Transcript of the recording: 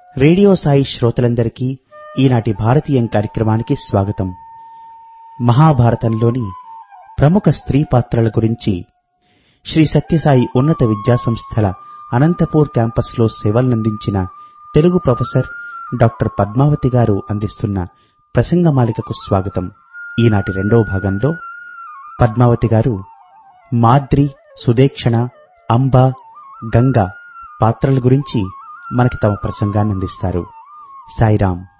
radio Sai శ్రోతలందరికీ ఈనాటి భారతీయం కార్యక్రమానికి స్వాగతం మహాభారతంలోని ప్రముఖ స్త్రీ పాత్రల గురించి శ్రీ సత్యసాయి ఉన్నత విద్యాసంస్థల అనంతపూర్ క్యాంపస్లో సేవలనందించిన తెలుగు ప్రొఫెసర్ డాక్టర్ పద్మావతి గారు అందిస్తున్న ప్రసంగమాలికకు స్వాగతం ఈనాటి రెండవ భాగంలో పద్మావతి గారు మాద్రి సుదేక్షణ అంబ గంగ పాత్రల గురించి మనకి తమ ప్రసంగాన్ని అందిస్తారు సాయిరాం